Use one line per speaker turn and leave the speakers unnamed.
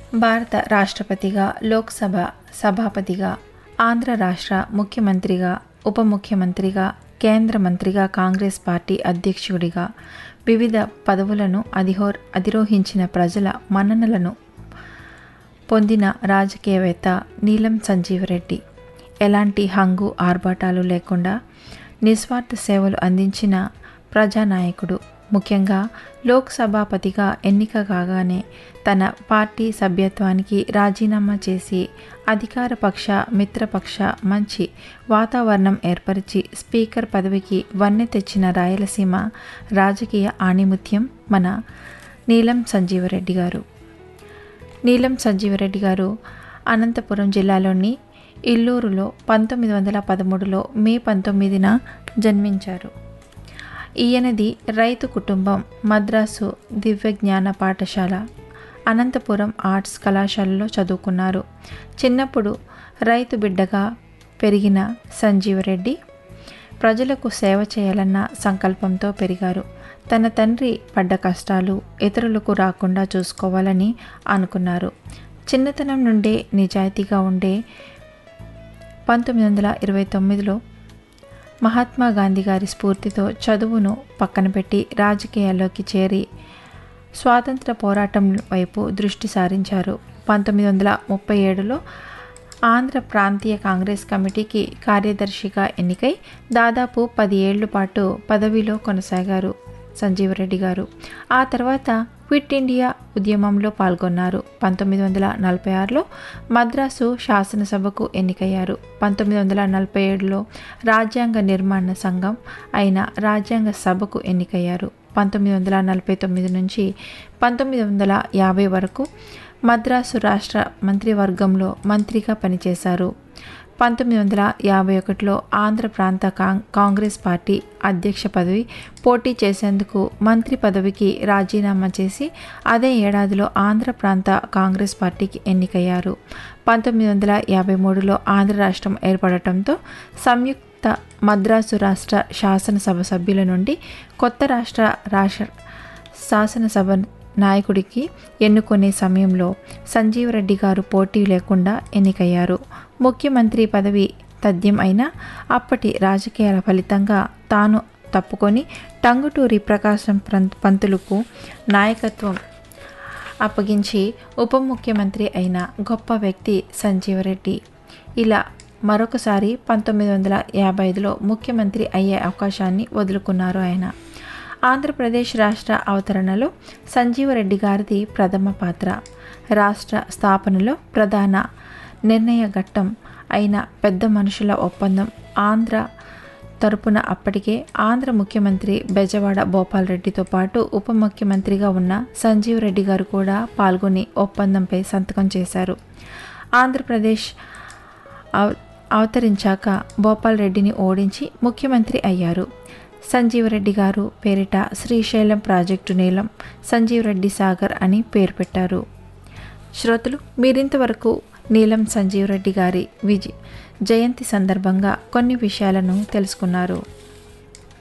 భారత రాష్ట్రపతిగా లోక్సభ సభాపతిగా ఆంధ్ర రాష్ట్ర ముఖ్యమంత్రిగా ఉప ముఖ్యమంత్రిగా కేంద్ర మంత్రిగా కాంగ్రెస్ పార్టీ అధ్యక్షుడిగా వివిధ పదవులను అధిహో అధిరోహించిన ప్రజల మన్ననలను పొందిన రాజకీయవేత్త నీలం సంజీవరెడ్డి ఎలాంటి హంగు ఆర్భాటాలు లేకుండా నిస్వార్థ సేవలు అందించిన ప్రజానాయకుడు ముఖ్యంగా లోక్ సభాపతిగా ఎన్నిక కాగానే తన పార్టీ సభ్యత్వానికి రాజీనామా చేసి అధికార పక్ష మిత్రపక్ష మంచి వాతావరణం ఏర్పరిచి స్పీకర్ పదవికి వన్నె తెచ్చిన రాయలసీమ రాజకీయ ఆణిముత్యం మన నీలం సంజీవరెడ్డి గారు నీలం సంజీవరెడ్డి గారు అనంతపురం జిల్లాలోని ఇల్లూరులో పంతొమ్మిది వందల పదమూడులో మే పంతొమ్మిదిన జన్మించారు ఈయనది రైతు కుటుంబం మద్రాసు దివ్యజ్ఞాన పాఠశాల అనంతపురం ఆర్ట్స్ కళాశాలలో చదువుకున్నారు చిన్నప్పుడు రైతు బిడ్డగా పెరిగిన సంజీవరెడ్డి ప్రజలకు సేవ చేయాలన్న సంకల్పంతో పెరిగారు తన తండ్రి పడ్డ కష్టాలు ఇతరులకు రాకుండా చూసుకోవాలని అనుకున్నారు చిన్నతనం నుండే నిజాయితీగా ఉండే పంతొమ్మిది వందల ఇరవై తొమ్మిదిలో మహాత్మా గాంధీ గారి స్ఫూర్తితో చదువును పక్కన పెట్టి రాజకీయాల్లోకి చేరి స్వాతంత్ర పోరాటం వైపు దృష్టి సారించారు పంతొమ్మిది వందల ముప్పై ఏడులో ఆంధ్ర ప్రాంతీయ కాంగ్రెస్ కమిటీకి కార్యదర్శిగా ఎన్నికై దాదాపు పది ఏళ్ల పాటు పదవిలో కొనసాగారు సంజీవరెడ్డి గారు ఆ తర్వాత క్విట్ ఇండియా ఉద్యమంలో పాల్గొన్నారు పంతొమ్మిది వందల నలభై ఆరులో మద్రాసు శాసనసభకు ఎన్నికయ్యారు పంతొమ్మిది వందల నలభై ఏడులో రాజ్యాంగ నిర్మాణ సంఘం అయిన రాజ్యాంగ సభకు ఎన్నికయ్యారు పంతొమ్మిది వందల నలభై తొమ్మిది నుంచి పంతొమ్మిది వందల యాభై వరకు మద్రాసు రాష్ట్ర మంత్రివర్గంలో మంత్రిగా పనిచేశారు పంతొమ్మిది వందల యాభై ఒకటిలో ఆంధ్ర ప్రాంత కాంగ్రెస్ పార్టీ అధ్యక్ష పదవి పోటీ చేసేందుకు మంత్రి పదవికి రాజీనామా చేసి అదే ఏడాదిలో ఆంధ్ర ప్రాంత కాంగ్రెస్ పార్టీకి ఎన్నికయ్యారు పంతొమ్మిది వందల యాభై మూడులో ఆంధ్ర రాష్ట్రం ఏర్పడటంతో సంయుక్త మద్రాసు రాష్ట్ర శాసనసభ సభ్యుల నుండి కొత్త రాష్ట్ర రాష్ట్ర శాసనసభ నాయకుడికి ఎన్నుకునే సమయంలో సంజీవరెడ్డి గారు పోటీ లేకుండా ఎన్నికయ్యారు ముఖ్యమంత్రి పదవి తథ్యం అయినా అప్పటి రాజకీయాల ఫలితంగా తాను తప్పుకొని టంగుటూరి ప్రకాశం పంతులకు నాయకత్వం అప్పగించి ఉప ముఖ్యమంత్రి అయిన గొప్ప వ్యక్తి సంజీవరెడ్డి ఇలా మరొకసారి పంతొమ్మిది వందల యాభై ఐదులో ముఖ్యమంత్రి అయ్యే అవకాశాన్ని వదులుకున్నారు ఆయన ఆంధ్రప్రదేశ్ రాష్ట్ర అవతరణలో సంజీవరెడ్డి గారిది ప్రథమ పాత్ర రాష్ట్ర స్థాపనలో ప్రధాన నిర్ణయ ఘట్టం అయిన పెద్ద మనుషుల ఒప్పందం ఆంధ్ర తరపున అప్పటికే ఆంధ్ర ముఖ్యమంత్రి బెజవాడ భోపాల్ రెడ్డితో పాటు ఉప ముఖ్యమంత్రిగా ఉన్న సంజీవ్ రెడ్డి గారు కూడా పాల్గొని ఒప్పందంపై సంతకం చేశారు ఆంధ్రప్రదేశ్ అవతరించాక భోపాల్ రెడ్డిని ఓడించి ముఖ్యమంత్రి అయ్యారు సంజీవరెడ్డి గారు పేరిట శ్రీశైలం ప్రాజెక్టు నీలం సంజీవరెడ్డి సాగర్ అని పేరు పెట్టారు శ్రోతలు మీరింతవరకు నీలం సంజీవరెడ్డి గారి విజయ్ జయంతి సందర్భంగా కొన్ని విషయాలను తెలుసుకున్నారు